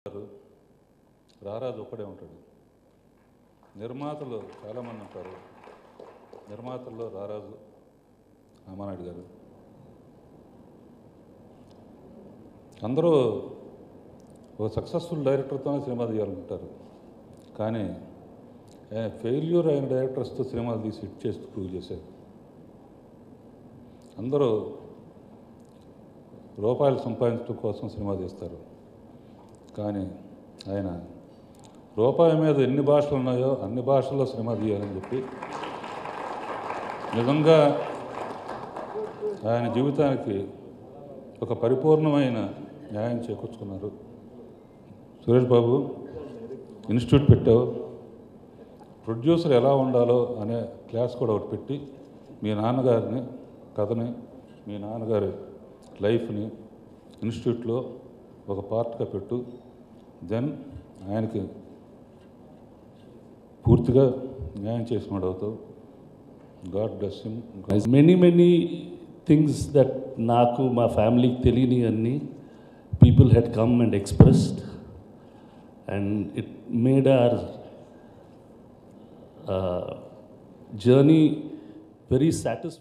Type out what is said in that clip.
రారాజు ఒక్కడే ఉంటాడు నిర్మాతలు చాలామంది ఉంటారు నిర్మాతల్లో రారాజు రామానాయుడు గారు అందరూ ఒక సక్సెస్ఫుల్ డైరెక్టర్తోనే సినిమా తీయాలనుకుంటారు కానీ ఫెయిల్యూర్ అయిన డైరెక్టర్స్తో సినిమాలు తీసి హిట్ చేస్తూ ప్రూవ్ చేశారు అందరూ రూపాయలు సంపాదించడం కోసం సినిమా తీస్తారు కానీ ఆయన రూపాయి మీద ఎన్ని భాషలు ఉన్నాయో అన్ని భాషల్లో సినిమా తీయాలని చెప్పి నిజంగా ఆయన జీవితానికి ఒక పరిపూర్ణమైన న్యాయం చేకూర్చుకున్నారు సురేష్ బాబు ఇన్స్టిట్యూట్ పెట్టావు ప్రొడ్యూసర్ ఎలా ఉండాలో అనే క్లాస్ కూడా ఒకటి పెట్టి మీ నాన్నగారిని కథని మీ నాన్నగారి లైఫ్ని ఇన్స్టిట్యూట్లో ఒక పార్ట్గా పెట్టు దెన్ ఆయనకి పూర్తిగా న్యాయం చేసినాడు అవుతావు god bless him many many things that నాకు మా ఫ్యామిలీకి తెలియని అన్ని people had come and expressed and it made our journey very satisfy